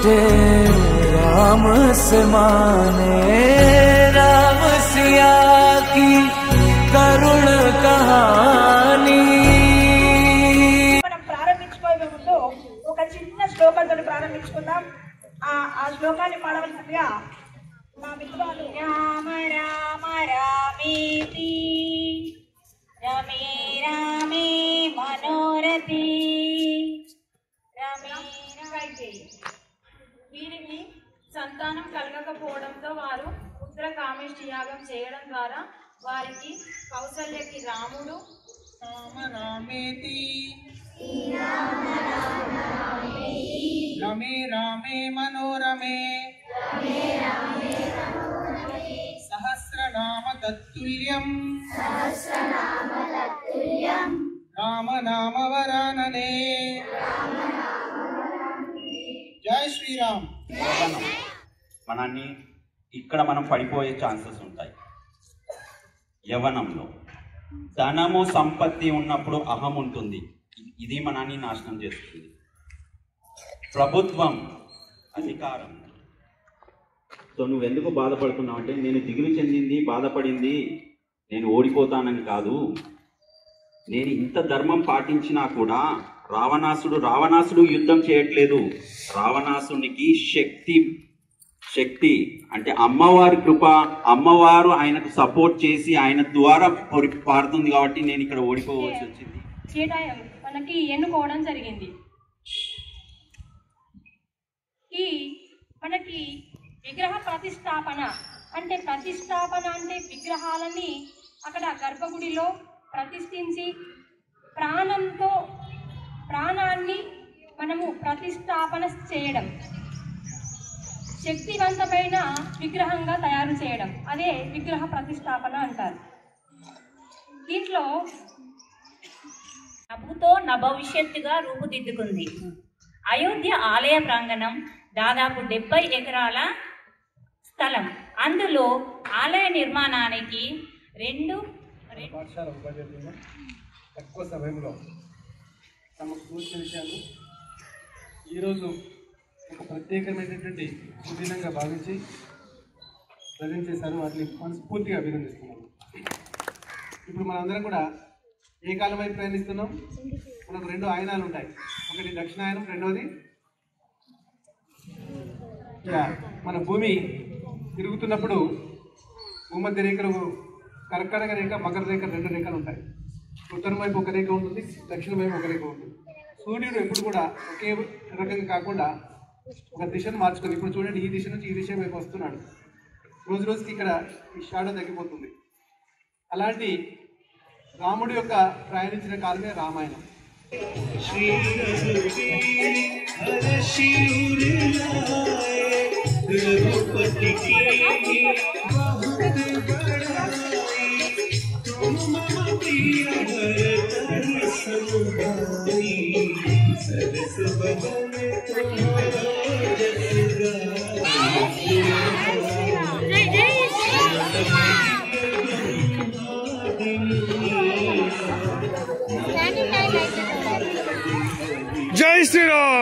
छूटे राम से माने राम सिया की करुण कहानी మనం ప్రారంభించుకోవే ముందు ఒక చిన్న శ్లోకంతో ప్రారంభించుకుందాం ఆ ఆ శ్లోకాన్ని పాడవలసిందిగా మా మిత్రులు రామ రామ రామేతి రమే రామే మనోరథి రమే రామే వీరికి సంతానం కలగకపోవడంతో వారు పుత్ర కామేష్టి యాగం చేయడం ద్వారా వారికి కౌసల్యకి రాముడు రామ రామేతి రమే రామే మనోరమే సహస్రనామ తత్తుల్యం రామ నామ వరాననే జై శ్రీరామ్ యవ్వనం మనల్ని ఇక్కడ మనం పడిపోయే ఛాన్సెస్ ఉంటాయి యవనంలో ధనము సంపత్తి ఉన్నప్పుడు అహం ఉంటుంది ఇది మనల్ని నాశనం చేస్తుంది ప్రభుత్వం అధికారం సో నువ్వెందుకు బాధపడుతున్నావు అంటే నేను దిగులు చెందింది బాధపడింది నేను ఓడిపోతానని కాదు నేను ఇంత ధర్మం పాటించినా కూడా రావణాసుడు రావణాసుడు యుద్ధం చేయట్లేదు రావణాసునికి శక్తి శక్తి అంటే అమ్మవారి కృప అమ్మవారు ఆయనకు సపోర్ట్ చేసి ఆయన ద్వారా పొరి- పారుతుంది కాబట్టి నేను ఇక్కడ ఓడిపోవలసి వచ్చింది కేటాయం మనకి ఎన్నుకోవడం జరిగింది ఈ మనకి విగ్రహ ప్రతిష్టాపన అంటే ప్రతిష్టాపన అంటే విగ్రహాలని అక్కడ గర్భగుడిలో ప్రతిష్ఠించి ప్రాణంతో ప్రాణాన్ని మనము ప్రతిష్టాపన చేయడం శక్తివంతమైన విగ్రహంగా తయారు చేయడం అదే విగ్రహ ప్రతిష్టాపన అంటారు దీంట్లో నభుతో నభవిష్యత్తుగా రూపుదిద్దుకుంది అయోధ్య ఆలయ ప్రాంగణం దాదాపు డెబ్బై ఎకరాల స్థలం అందులో ఆలయ నిర్మాణానికి రెండు రెండు పాఠశాల ఉపాధ్యాయులు తక్కువ సమయంలో తమకు కూర్చిన విషయాలు ఈరోజు ఒక ప్రత్యేకమైనటువంటి సుదినంగా భావించి ప్రజెంట్ చేశారు వాటిని మనస్ఫూర్తిగా అభినందిస్తున్నాను ఇప్పుడు మనందరం కూడా ఏ కాలం వైపు ప్రయాణిస్తున్నాం మనకు రెండు ఆయనాలు ఉంటాయి ఒకటి దక్షిణాయనం రెండవది యా, మన భూమి తిరుగుతున్నప్పుడు భూమధ్య రేఖలు కర్కటక రేఖ మకర రేఖ రెండు రేఖలు ఉంటాయి ఉత్తరం వైపు ఒక రేఖ ఉంటుంది దక్షిణ వైపు ఒక రేఖ ఉంటుంది సూర్యుడు ఎప్పుడు కూడా ఒకే రకంగా కాకుండా ఒక దిశను మార్చుకొని ఇప్పుడు చూడండి ఈ దిశ నుంచి ఈ దిశ వైపు వస్తున్నాడు రోజు రోజుకి ఇక్కడ ఈ షాడో తగ్గిపోతుంది అలాంటి రాముడి యొక్క ప్రయాణించిన కాలమే రామాయణం జై శ్రీరామ్